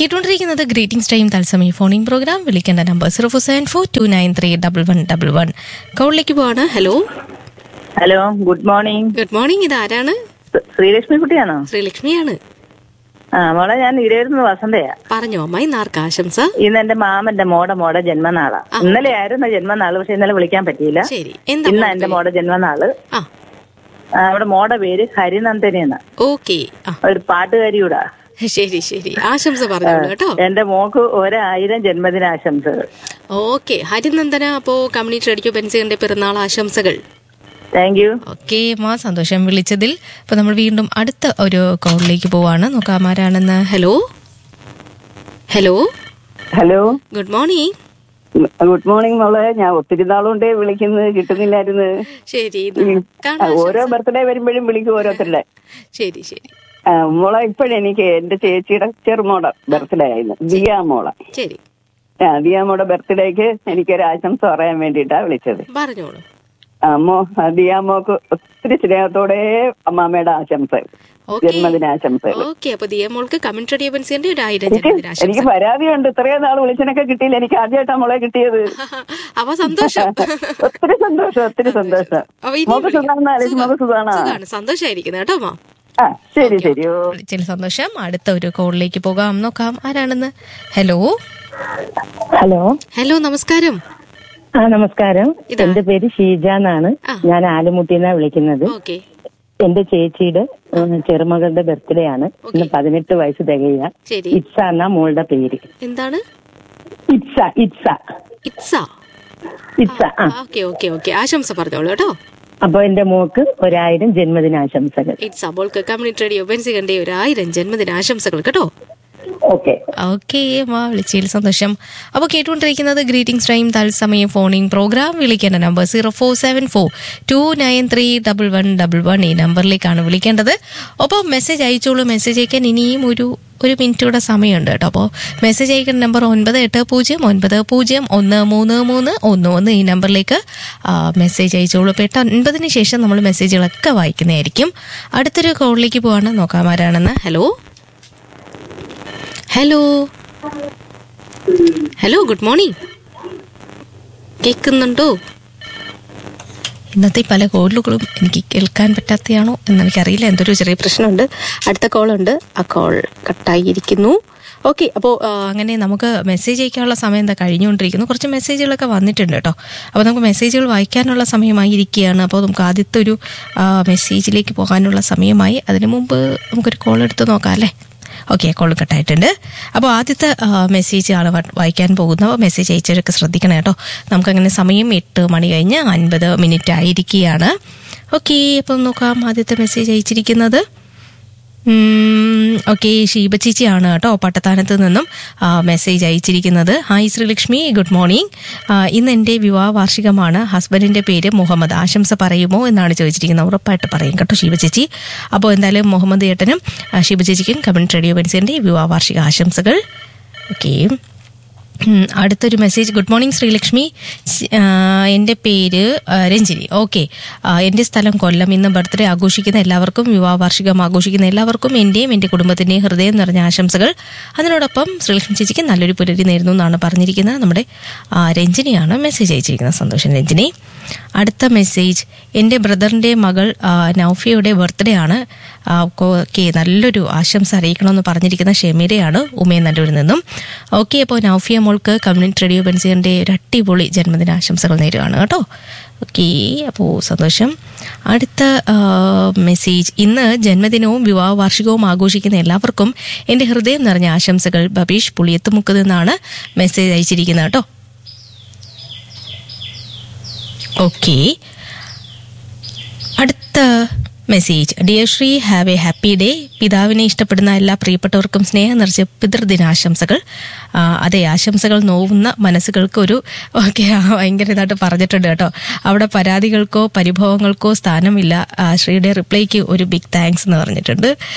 കേട്ടുകൊണ്ടിരിക്കുന്നത് greetings time തത്സമയ phoning programme വിളിക്കേണ്ട number zero four seven four two nine three double one double one കോളിലേക്ക് പോവാണ് hello hello good morning good morning ഇത് ആരാണ് ശ്രീ- ശ്രീലക്ഷ്മി കുട്ടിയാണോ ശ്രീലക്ഷ്മിയാണ് ആ മോളെ ഞാൻ ഇരയിരുന്നത് വസന്തയാ പറഞ്ഞോ അമ്മ ഇന്ന് ആർക്ക് ആശംസ ഇന്ന് എന്റെ മാമന്റെ മോടെ മോടെ ജന്മനാളാ ഇന്നലെ ആയിരുന്നു ജന്മനാള് പക്ഷെ ഇന്നലെ വിളിക്കാൻ പറ്റിയില്ല ശരി എന്താ ഇന്ന് മോളുടെ എന്റെ പേര്? മോടെ ജന്മനാള് ആ ആ, അവിടെ മോടെ പേര് ഹരിനന്ദനി എന്ന ഓക്കെ ആ ഒരു പാട്ടുകാരിയൂടാ ശരി ശരി ആശംസ പറഞ്ഞോളൂ കേട്ടോ എന്റെ മോക്ക് ഒരായിരം ജന്മദിനാശംസകൾ ഓക്കെ ഹരിനന്ദന അപ്പോ കമ്മ്യൂണിറ്റി റേഡിയോ പെൻസിന്റെ പിറന്നാൾ ആശംസകൾ താങ്ക് യു ഓക്കെ മാ സന്തോഷം വിളിച്ചതിൽ അപ്പൊ നമ്മൾ വീണ്ടും അടുത്ത ഒരു കോളിലേക്ക് പോവാണ് നോക്കാം ആരാണെന്ന് hello hello hello good morning good morning മോളെ ഞാൻ ഒത്തിരി നാളുകൊണ്ടേ വിളിക്കുന്നത് കിട്ടുന്നില്ലായിരുന്നു ശരി ഉം. കാണാം ആ, ഓരോ ബർത്ത്ഡേ വരുമ്പോഴും വിളിക്കും ഓരോരുത്തരുടെ ശരി ശരി ആ, മോളെ ഇപ്പോഴെനിക്ക് എന്റെ ചേച്ചിയുടെ ചെറുമോടെ ബർത്ത്ഡേ ആയിരുന്നു ദിയ മോളെ ശരി ആ ദിയ മോടെ ബർത്ത്ഡേക്ക് എനിക്കൊരു ആശംസ പറയാൻ വേണ്ടിയിട്ടാ വിളിച്ചത് പറഞ്ഞോളൂ അമ്മോ ആ, ദിയ മോക്ക് ഒത്തിരി സ്നേഹത്തോടെ അമ്മാമ്മയുടെ ആശംസകൾ ഓക്കെ ജന്മദിനാശംസകൾ ഓക്കെ അപ്പൊ ദിയമോൾക്ക് കമന്റ് റേഡിയോ പെൻസിന്റെ ഒരു ആയിരം എനിക്ക് ജന്മദിനാശംസ എനിക്ക് പരാതിയുണ്ട് ഇത്രയും നാൾ വിളിച്ചനൊക്കെ കിട്ടിയില്ല എനിക്ക് ആദ്യമായിട്ടാ മോളെ കിട്ടിയത് അപ്പൊ സന്തോഷം ഒത്തിരി സന്തോഷം ഒത്തിരി സന്തോഷം അപ്പൊ ഇനി മോക്ക് സുഖാണോ മോക്ക് സുഖാണോ സുഖാണ് സന്തോഷായിരിക്കുന്നു കേട്ടോ അമ്മ ആ ശരി ശരി ഓ വിളിച്ചതിൽ സന്തോഷം അടുത്ത ഒരു കോളിലേക്ക് പോകാം നോക്കാം ആരാണെന്ന് ഹലോ ഹലോ ഹലോ നമസ്കാരം ആ നമസ്കാരം ഇതാ. എന്റെ പേര് ഷീജ എന്നാണ് ആ. ഞാൻ ആലുമുട്ടിന്നാ വിളിക്കുന്നത് ഓക്കെ എന്റെ ചേച്ചിയുടെ ഉം, ചെറുമകളുടെ ബർത്ത്ഡേ ആണ് ഇന്ന് പതിനെട്ട് വയസ്സ് തികയുക ശരി ഇറ്റ്സ എന്നാ മോളുടെ പേര് എന്താണ് ഇറ്റ്സ ഇറ്റ്സ ഇറ്റ്സ ഇറ്റ്സ ആ ഓക്കെ ഓക്കെ ഓക്കെ ആശംസ പറഞ്ഞോളൂ കേട്ടോ അപ്പൊ എന്റെ മോക്ക് ഒരായിരം ജന്മദിനാശംസകൾ ഇറ്റ്സ് അബോൾക്ക് കമ്മ്യൂണിറ്റി റേഡിയോ പെൻസികന്റെ ഒരു ആയിരം ജന്മദിനാശംസകൾ കേട്ടോ ഓക്കെ ഓക്കെ മാ വിളിച്ചതിൽ സന്തോഷം അപ്പോൾ കേട്ടുകൊണ്ടിരിക്കുന്നത് ഗ്രീറ്റിംഗ്സ് ടൈം തത്സമയം ഫോണിംഗ് പ്രോഗ്രാം വിളിക്കേണ്ട number zero four seven four two nine three double one double one ഈ നമ്പറിലേക്കാണ് വിളിക്കേണ്ടത് ഒപ്പം മെസ്സേജ് അയച്ചോളൂ മെസ്സേജ് അയക്കാൻ ഇനിയും ഒരു ഒരു മിനിറ്റ് കൂടെ സമയമുണ്ട് കേട്ടോ അപ്പോൾ മെസ്സേജ് അയക്കുന്ന നമ്പർ ഒൻപത് എട്ട് പൂജ്യം ഒൻപത് പൂജ്യം ഒന്ന് മൂന്ന് മൂന്ന് ഒന്ന് ഒന്ന് ഈ നമ്പറിലേക്ക് ആ, മെസ്സേജ് അയച്ചോളൂ അപ്പോൾ എട്ട് ഒൻപതിന് ശേഷം നമ്മൾ മെസ്സേജുകളൊക്കെ വായിക്കുന്നതായിരിക്കും അടുത്തൊരു കോളിലേക്ക് പോവാണ് നോക്കാം ആരാണെന്ന് hello hello hello good morning കേൾക്കുന്നുണ്ടോ ഇന്നത്തെ പല കോളുകളും എനിക്ക് കേൾക്കാൻ പറ്റാത്തയാണോ എന്ന് എനിക്കറിയില്ല എന്തൊരു ചെറിയ പ്രശ്നമുണ്ട് അടുത്ത കോളുണ്ട് ആ കോൾ കട്ടായിരിക്കുന്നു ഓക്കെ അപ്പോൾ അങ്ങനെ നമുക്ക് മെസ്സേജ് അയക്കാനുള്ള സമയം എന്താ കഴിഞ്ഞുകൊണ്ടിരിക്കുന്നു കുറച്ച് മെസ്സേജുകളൊക്കെ വന്നിട്ടുണ്ട് കേട്ടോ അപ്പോൾ നമുക്ക് മെസ്സേജുകൾ വായിക്കാനുള്ള സമയമായിരിക്കുകയാണ് അപ്പോൾ നമുക്ക് ആദ്യത്തെ ഒരു ആ, മെസ്സേജിലേക്ക് പോകാനുള്ള സമയമായി അതിനു മുമ്പ് നമുക്കൊരു കോൾ എടുത്ത് നോക്കാം അല്ലേ ഓക്കെ കോൾ കട്ടായിട്ടുണ്ട് അപ്പോൾ ആദ്യത്തെ ആ, മെസ്സേജ് ആണ് വ- വായിക്കാൻ പോകുന്നത് അപ്പോൾ മെസ്സേജ് അയച്ചവരൊക്കെ ശ്രദ്ധിക്കണം കേട്ടോ നമുക്കങ്ങനെ സമയം എട്ട് മണി കഴിഞ്ഞ് അൻപത് മിനിറ്റ് ആയിരിക്കുകയാണ് ഓക്കെ അപ്പം നോക്കാം ആദ്യത്തെ മെസ്സേജ് അയച്ചിരിക്കുന്നത് ഓക്കെ ഷീബ ചേച്ചിയാണ് കേട്ടോ പട്ടത്താനത്ത് നിന്നും ആ, മെസ്സേജ് അയച്ചിരിക്കുന്നത് ഹായ് ശ്രീലക്ഷ്മി ഗുഡ് മോർണിംഗ് ആ, ഇന്ന് എൻ്റെ വിവാഹ വാർഷികമാണ് ഹസ്ബൻഡിൻ്റെ പേര് മുഹമ്മദ് ആശംസ പറയുമോ എന്നാണ് ചോദിച്ചിരിക്കുന്നത് ഉറപ്പായിട്ട് പറയും കേട്ടോ ഷീബ ചേച്ചി അപ്പോൾ എന്തായാലും മുഹമ്മദ് ഏട്ടനും ആ, ഷീബ ചേച്ചിക്കും കമ്മ്യൂണിറ്റി റേഡിയോ പെൻസിൻ്റെ വിവാഹ വാർഷിക ആശംസകൾ ഓക്കെ ഉം, അടുത്തൊരു മെസ്സേജ് ഗുഡ് മോർണിംഗ് ശ്രീലക്ഷ്മി ച്- ആ, എൻ്റെ പേര് ആ, രഞ്ജിനി ഓക്കെ എൻ്റെ സ്ഥലം കൊല്ലം ഇന്ന് ബർത്ത്ഡേ ആഘോഷിക്കുന്ന എല്ലാവർക്കും വിവാഹ വാർഷികം ആഘോഷിക്കുന്ന എല്ലാവർക്കും എൻ്റെയും എൻ്റെ കുടുംബത്തിൻ്റെയും ഹൃദയം നിറഞ്ഞ ആശംസകൾ അതിനോടൊപ്പം ശ്രീലക്ഷ്മി ചേച്ചിക്ക് നല്ലൊരു പുലരി നേരുന്നു എന്നാണ് പറഞ്ഞിരിക്കുന്നത് നമ്മുടെ ആ, രഞ്ജിനിയാണ് മെസ്സേജ് അയച്ചിരിക്കുന്നത് സന്തോഷം രഞ്ജിനി അടുത്ത മെസ്സേജ് എൻ്റെ ബ്രദറിൻ്റെ മകൾ ആ, നൗഫിയയുടെ ബർത്ത്ഡേ ആണ് ഓക്കെ നല്ലൊരു ആശംസ അറിയിക്കണമെന്ന് പറഞ്ഞിരിക്കുന്ന ഷെമീരയാണ് ഉമയനല്ലൂരിൽ നിന്നും ഓക്കെ അപ്പോൾ നൗഫിയ മോൾക്ക് കമ്മ്യൂണിറ്റി റേഡിയോ ബെൻസിൻ്റെ ഒരു അടിപൊളി ജന്മദിനാശംസകൾ നേരുകയാണ് കേട്ടോ ഓക്കെ അപ്പോൾ സന്തോഷം അടുത്ത ആ, മെസ്സേജ് ഇന്ന് ജന്മദിനവും വിവാഹ വാർഷികവും ആഘോഷിക്കുന്ന എല്ലാവർക്കും എൻ്റെ ഹൃദയം നിറഞ്ഞ ആശംസകൾ ബബീഷ് പുളിയത്തുമുക്ക് നിന്നാണ് മെസ്സേജ് അയച്ചിരിക്കുന്നത് കേട്ടോ ഓക്കെ അടുത്ത message dear Sree have a happy day പിതാവിനെ ഇഷ്ടപ്പെടുന്ന എല്ലാ പ്രിയപ്പെട്ടവർക്കും സ്നേഹം നിറച്ച പിതൃദിനാശംസകൾ ആ, അതെ ആശംസകൾ നോവുന്ന മനസ്സുകൾക്ക് ഒരു ഓക്കെ ഭയങ്കര ഇതായിട്ട് പറഞ്ഞിട്ടുണ്ട് കേട്ടോ അവിടെ പരാതികൾക്കോ പരിഭവങ്ങൾക്കോ സ്ഥാനമില്ല ആ, ശ്രീയുടെ റിപ്ലൈക്ക് ഒരു ബിഗ് താങ്ക്സ് എന്ന് പറഞ്ഞിട്ടുണ്ട്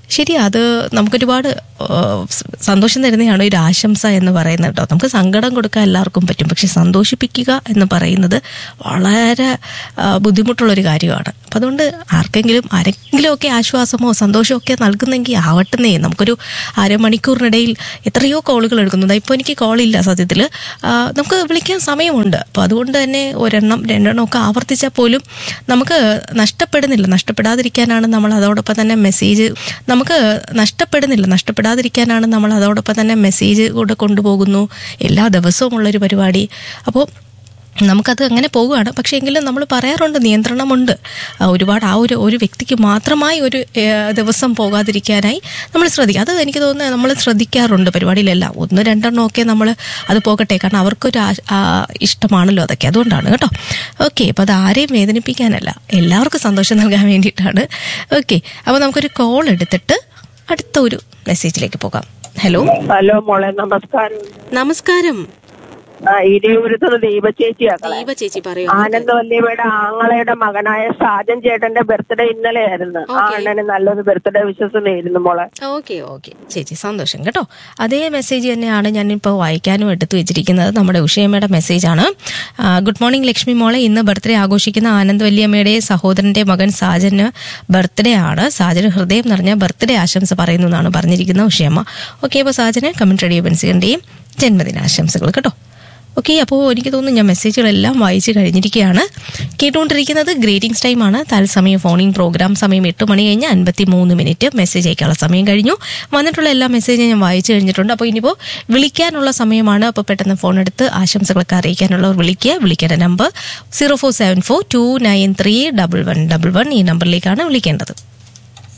ശരി അത് നമുക്കൊരുപാട് ആ, സ് സന്തോഷം തരുന്നതാണ് ഒരു ആശംസ എന്ന് പറയുന്നത് കേട്ടോ നമുക്ക് സങ്കടം കൊടുക്കാൻ എല്ലാവർക്കും പറ്റും പക്ഷെ സന്തോഷിപ്പിക്കുക എന്ന് പറയുന്നത് വളരെ ആ, ബുദ്ധിമുട്ടുള്ളൊരു കാര്യമാണ് അപ്പം അതുകൊണ്ട് ആർക്കെങ്കിലും ആരെങ്കിലുമൊക്കെ ആശ്വാസമോ സന്തോഷമോ ഒക്കെ നൽകുന്നെങ്കിൽ ആവട്ടെന്നേ നമുക്കൊരു അരമണിക്കൂറിനിടയിൽ എത്രയോ കോളുകൾ എടുക്കുന്നുണ്ട് ഇപ്പോൾ എനിക്ക് കോളില്ല സത്യത്തിൽ നമുക്ക് വിളിക്കാൻ സമയമുണ്ട് അപ്പോൾ അതുകൊണ്ട് തന്നെ ഒരെണ്ണം രണ്ടെണ്ണം ഒക്കെ ആവർത്തിച്ചാൽ പോലും നമുക്ക് നഷ്ടപ്പെടുന്നില്ല നഷ്ടപ്പെടാതിരിക്കാനാണ് നമ്മൾ അതോടൊപ്പം തന്നെ മെസ്സേജ് നമുക്ക് നഷ്ടപ്പെടുന്നില്ല നഷ്ടപ്പെടാതിരിക്കാനാണ് നമ്മൾ അതോടൊപ്പം തന്നെ മെസ്സേജ് കൂടെ കൊണ്ടുപോകുന്നു എല്ലാ ദിവസവും ഉള്ളൊരു പരിപാടി അപ്പോൾ നമുക്കത് അങ്ങനെ പോവുകയാണ് പക്ഷേ എങ്കിലും നമ്മൾ പറയാറുണ്ട് നിയന്ത്രണമുണ്ട് ആ, ഒരുപാട് ആ ഒരു ഒരു വ്യക്തിക്ക് മാത്രമായി ഒരു ഏ, ദിവസം പോകാതിരിക്കാനായി നമ്മൾ ശ്രദ്ധിക്കുക അത് എനിക്ക് തോന്നുന്നത് നമ്മൾ ശ്രദ്ധിക്കാറുണ്ട് പരിപാടിയിലെല്ലാം ഒന്ന് രണ്ടെണ്ണം ഒക്കെ നമ്മൾ അത് പോകട്ടെ കാരണം അവർക്കൊരു ആ- ആ ഇഷ്ടമാണല്ലോ അതൊക്കെ അതുകൊണ്ടാണ് കേട്ടോ ഓക്കെ അപ്പോൾ അത് ആരെയും വേദനിപ്പിക്കാനല്ല എല്ലാവർക്കും സന്തോഷം നൽകാൻ വേണ്ടിയിട്ടാണ് ഓക്കെ അപ്പോൾ നമുക്കൊരു കോൾ എടുത്തിട്ട് അടുത്ത ഒരു മെസ്സേജിലേക്ക് പോകാം ഹലോ ഹലോ മോളെ നമസ്കാരം നമസ്കാരം ആ ഇരയൂരത്തുനിന്ന് ദീപചേച്ചിയാക്കളെ ദീപ ചേച്ചി പറയൂ ആനന്ദവല്ലിയമ്മയുടെ ആങ്ങളയുടെ മകനായ സാജൻ ചേട്ടന്റെ ബർത്ത്ഡേ ഇന്നലെയായിരുന്നു ആ അണ്ണന് നല്ലൊരു ബർത്ത്ഡേ വിശ്വസം നേരുന്നു മോളെ ഓക്കെ ഓക്കെ ചേച്ചി സന്തോഷം കേട്ടോ അതേ മെസ്സേജ് തന്നെയാണ് ഞാനിപ്പോൾ വായിക്കാനും എടുത്തു വെച്ചിരിക്കുന്നത് നമ്മുടെ ഉഷയമ്മയുടെ മെസ്സേജാണ് ആ, ഗുഡ് മോർണിംഗ് ലക്ഷ്മി മോളെ ഇന്ന് ബർത്ത്ഡേ ആഘോഷിക്കുന്ന ആനന്ദ് വല്യമ്മയുടെ സഹോദരന്റെ മകൻ സാജന് ബർത്ത്ഡേ ആണ് സാജന് ഹൃദയം നിറഞ്ഞ ബർത്ത്ഡേ ആശംസ പറയുന്നു എന്നാണ് പറഞ്ഞിരിക്കുന്നത് ഉഷയമ്മ ഓക്കെ അപ്പോൾ സാജന് കമന്റ് റേഡിയോ ബെൻസികന്റെയും ജന്മദിനാശംസകൾ കേട്ടോ ഓക്കെ അപ്പോൾ എനിക്ക് തോന്നുന്നു ഞാൻ മെസ്സേജുകളെല്ലാം വായിച്ച് കഴിഞ്ഞിരിക്കുകയാണ് കേട്ടുകൊണ്ടിരിക്കുന്നത് ഗ്രേറ്റിംഗ്സ് ടൈമാണ് തത്സമയം ഫോണിംഗ് പ്രോഗ്രാം സമയം എട്ട് മണി കഴിഞ്ഞ് അൻപത്തി മൂന്ന് മിനിറ്റ് മെസ്സേജ് അയക്കാനുള്ള സമയം കഴിഞ്ഞു വന്നിട്ടുള്ള എല്ലാ മെസ്സേജും ഞാൻ വായിച്ചു കഴിഞ്ഞിട്ടുണ്ട് അപ്പോൾ ഇനിയിപ്പോൾ വിളിക്കാനുള്ള സമയമാണ് അപ്പോൾ പെട്ടെന്ന് ഫോൺ എടുത്ത് ആശംസകളൊക്കെ അറിയിക്കാനുള്ളവർ വിളിക്കുക വിളിക്കേണ്ട number zero four seven four two nine three double one double one ഈ നമ്പറിലേക്കാണ് വിളിക്കേണ്ടത്